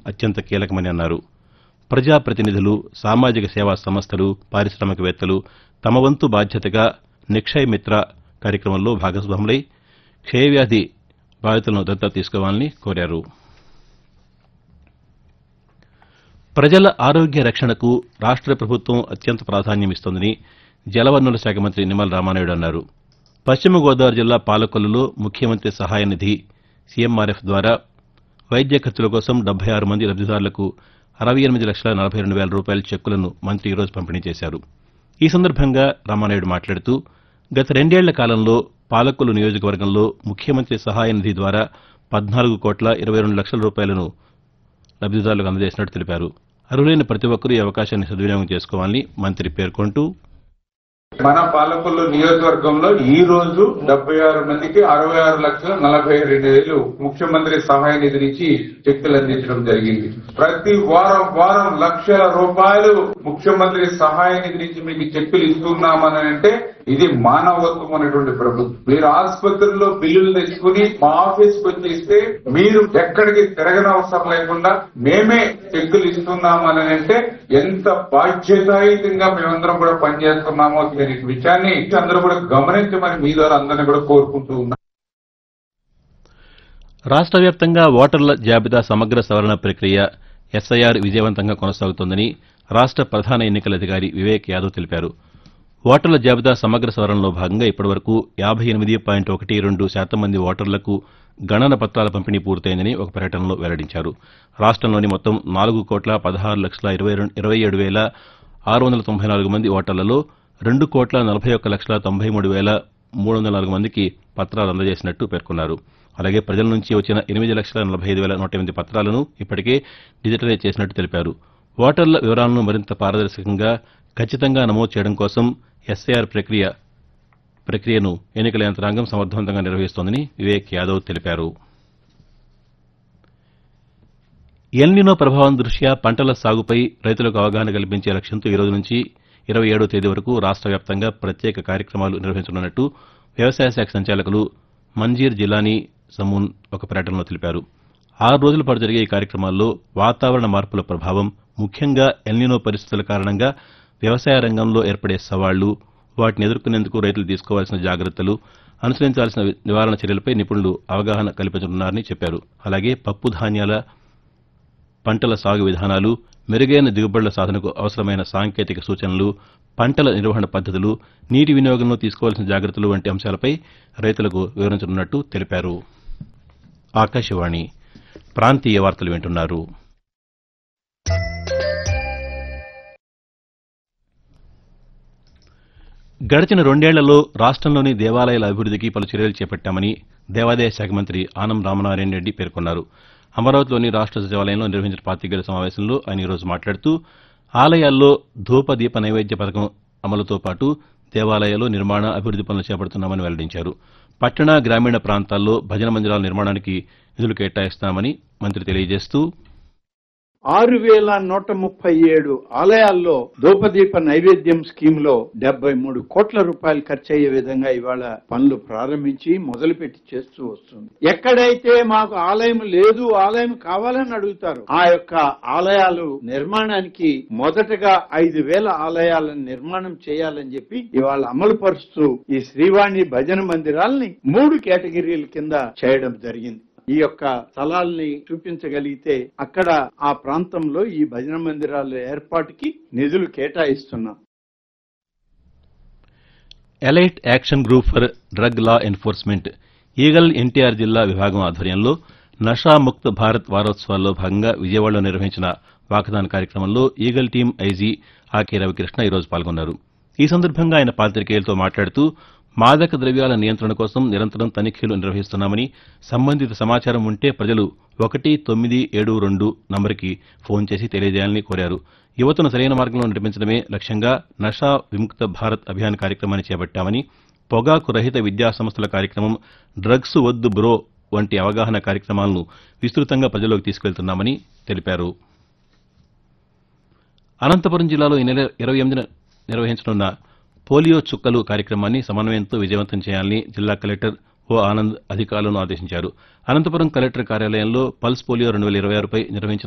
అత్యంత కీలకమని అన్నారు ప్రజాప్రతినిధులు సామాజిక సేవా సంస్థలు పారిశ్రామికవేత్తలు తమ వంతు బాధ్యతగా నిక్షయ్ మిత్ర కార్యక్రమంలో భాగస్వాములై క్షయవ్యాధి బాధితులను దత్తత తీసుకోవాలని కోరారు ప్రజల ఆరోగ్య రక్షణకు రాష్ట ప్రభుత్వం అత్యంత ప్రాధాన్యమిస్తోందని జలవనరుల శాఖ మంత్రి నిమ్మల రామానాయుడు అన్నారు పశ్చిమ గోదావరి జిల్లా పాలకొల్లులో ముఖ్యమంత్రి సహాయ నిధి సీఎంఆర్ఎఫ్ ద్వారా వైద్య ఖర్చుల కోసం డెబ్బై ఆరు మంది లబ్దిదారులకు అరవై ఎనిమిది లక్షల నలభై రెండు వేల రూపాయల చెక్కులను మంత్రి ఈరోజు పంపిణీ చేశారు ఈ సందర్భంగా రామానాయుడు మాట్లాడుతూ గత రెండేళ్ల కాలంలో పాలకొల్లు నియోజకవర్గంలో ముఖ్యమంత్రి సహాయ నిధి ద్వారా పద్నాలుగు కోట్ల ఇరవై రెండు లక్షల రూపాయలను లబ్దిదారులకు అందజేసినట్టు తెలిపారు అర్హులైన ప్రతి ఒక్కరూ ఈ అవకాశాన్ని సద్వినియోగం చేసుకోవాలని మంత్రి పేర్కొంటూ మన పాలకొల్లు నియోజకవర్గంలో ఈ రోజు డెబ్బై ఆరు మందికి అరవై ఆరు లక్షల నలభై రెండు వేలు ముఖ్యమంత్రి సహాయ నిధి నుంచి చెక్కులు అందించడం జరిగింది ప్రతి వారం వారం లక్షల రూపాయలు ముఖ్యమంత్రి సహాయ నిధి నుంచి మీకు చెక్కులు ఇస్తున్నామని అంటే ఇది మానవత్వం అనేటువంటి ప్రభుత్వం మీరు ఆసుపత్రుల్లో బిల్లులు తెచ్చుకుని మా ఆఫీస్ కి వచ్చి ఇస్తే మీరు ఎక్కడికి తిరగనవసరం లేకుండా మేమే చెక్కులు ఇస్తున్నామని అంటే ఎంత బాధ్యతాయుతంగా మేమందరం కూడా పనిచేస్తున్నామో దీని విషయాన్ని అందరూ కూడా గమనించమని మీ ద్వారా అందరినీ కూడా కోరుకుంటూ ఉన్నాం రాష్ట్ర వ్యాప్తంగా ఓటర్ల జాబితా సమగ్ర సవరణ ప్రక్రియ ఎస్ఐఆర్ విజయవంతంగా కొనసాగుతోందని రాష్ట్ర ప్రధాన ఎన్నికల అధికారి వివేక్ యాదవ్ తెలిపారు ఓటర్ల జాబితా సమగ్ర సవరణలో భాగంగా ఇప్పటివరకు యాబై ఎనిమిది పాయింట్ ఒకటి రెండు శాతం మంది ఓటర్లకు గణన పత్రాల పంపిణీ పూర్తయిందని ఒక ప్రకటనలో వెల్లడించారు రాష్ట్రంలోని మొత్తం నాలుగు కోట్ల పదహారు లక్షల ఇరవై రెండు ఇరవై ఏడు వేల ఆరు వందల తొంభై నాలుగు మంది ఓటర్లలో రెండు కోట్ల నలభై ఒక్క లక్షల తొంభై మూడు వేల మూడు వందల నాలుగు మందికి పత్రాలు అందజేసినట్టు పేర్కొన్నారు అలాగే ప్రజల నుంచి వచ్చిన ఎనిమిది లక్షల నలభై ఐదు వేల నూట ఎనిమిది పత్రాలను ఇప్పటికే డిజిటలైజ్ చేసినట్టు తెలిపారు ఓటర్ల వివరాలను మరింత పారదర్శకంగా ఖచ్చితంగా నమోదు చేయడం కోసం ఎస్ఐఆర్ ప్రక్రియ ప్రక్రియను ఎన్నికల యంత్రాంగం సమర్థవంతంగా నిర్వహిస్తోందని వివేక్ యాదవ్ తెలిపారు ఎల్నినో ప్రభావం దృష్ట్యా పంటల సాగుపై రైతులకు అవగాహన కల్పించే లక్ష్యంతో ఈ రోజు నుంచి ఇరవై ఏడో తేదీ వరకు రాష్ట్ర వ్యాప్తంగా ప్రత్యేక కార్యక్రమాలు నిర్వహించనున్నట్టు వ్యవసాయ శాఖ సంచాలకులు మంజీర్ జిలానీ సమూన్ ఒక ప్రకటనలో తెలిపారు ఆరు రోజుల పాటు జరిగే ఈ కార్యక్రమాల్లో వాతావరణ మార్పుల ప్రభావం ముఖ్యంగా ఎల్నినో పరిస్థితుల కారణంగా వ్యవసాయ రంగంలో ఏర్పడే సవాళ్లు వాటిని ఎదుర్కొనేందుకు రైతులు తీసుకోవాల్సిన జాగ్రత్తలు అనుసరించాల్సిన నివారణ చర్యలపై నిపుణులు అవగాహన కల్పించనున్నారని చెప్పారు అలాగే పప్పు ధాన్యాల పంటల సాగు విధానాలు మెరుగైన దిగుబడుల సాధనకు అవసరమైన సాంకేతిక సూచనలు పంటల నిర్వహణ పద్దతులు నీటి వినియోగంలో తీసుకోవాల్సిన జాగ్రత్తలు వంటి అంశాలపై రైతులకు వివరించనున్నట్టు తెలిపారు ఆకాశవాణి ప్రాంతీయ వార్తలు వింటున్నారు గడిచిన రెండేళ్లలో రాష్ట్రంలోని దేవాలయాల అభివృద్దికి పలు చర్యలు చేపట్టామని దేవాదాయ శాఖ మంత్రి ఆనం రామనారాయణ రెడ్డి పేర్కొన్నారు అమరావతిలోని రాష్ట సచివాలయంలో నిర్వహించిన పాతికేయుల సమావేశంలో ఆయన ఈరోజు మాట్లాడుతూ ఆలయాల్లో ధూప దీప నైవేద్య పథకం అమలుతో పాటు దేవాలయాల్లో నిర్మాణ అభివృద్ది పనులు చేపడుతున్నామని వెల్లడించారు పట్టణ గ్రామీణ ప్రాంతాల్లో భజన మందిరాల నిర్మాణానికి నిధులు కేటాయిస్తామని మంత్రి తెలియజేస్తూ ఆరు వేల నూట ముప్పై ఏడు ఆలయాల్లో ధూపదీప నైవేద్యం స్కీమ్ లో డెబ్బై మూడు కోట్ల రూపాయలు ఖర్చు అయ్యే విధంగా ఇవాళ పనులు ప్రారంభించి మొదలుపెట్టి చేస్తూ వస్తుంది ఎక్కడైతే మాకు ఆలయం లేదు ఆలయం కావాలని అడుగుతారు ఆ యొక్క ఆలయాలు నిర్మాణానికి మొదటగా ఐదు వేల ఆలయాలను నిర్మాణం చేయాలని చెప్పి ఇవాళ అమలు పరుస్తూ ఈ శ్రీవాణి భజన మందిరాల్ని మూడు కేటగిరీల కింద చేయడం జరిగింది ఈ యొక్క స్థలాల్ని చూపించగలిగితే అక్కడ ఆ ప్రాంతంలో ఈ భజన మందిరాల ఏర్పాటుకి నిధులు కేటాయిస్తున్నాం elite action group for drug law enforcement eagle NTR జిల్లా విభాగం ఆధ్వర్యంలో నషాముక్త్ భారత్ వారోత్సవాల్లో భాగంగా విజయవాడలో నిర్వహించిన వాకథాన్ కార్యక్రమంలో ఈగల్ టీం ఐజీ ఆకే రవికృష్ణ ఈరోజు పాల్గొన్నారు ఈ సందర్భంగా ఆయన పాతికేయులతో మాట్లాడుతూ మాదక ద్రవ్యాల నియంత్రణ కోసం నిరంతరం తనిఖీలు నిర్వహిస్తున్నామని సంబంధిత సమాచారం ఉంటే ప్రజలు ఒకటి తొమ్మిది ఏడు రెండు నంబర్కి ఫోన్ చేసి తెలియజేయాలని కోరారు యువతను సరైన మార్గంలో నడిపించడమే లక్ష్యంగా నషా విముక్త భారత్ అభియాన్ కార్యక్రమాన్ని చేపట్టామని పొగాకు రహిత విద్యా సంస్థల కార్యక్రమం డ్రగ్స్ వద్దు బ్రో వంటి అవగాహన కార్యక్రమాలను విస్తృతంగా ప్రజల్లోకి తీసుకెళ్తున్నామని తెలిపారు అనంతపురం జిల్లాలో ఈ నెల ఇరవై ఎనిమిదిన నిర్వహించనున్న పోలియో చుక్కలు కార్యక్రమాన్ని సమన్వయంతో విజయవంతం చేయాలని జిల్లా కలెక్టర్ ఓ ఆనంద్ అధికారులను ఆదేశించారు అనంతపురం కలెక్టర్ కార్యాలయంలో పల్స్ పోలియో రెండు వేల ఇరవై ఆరుపై నిర్వహించిన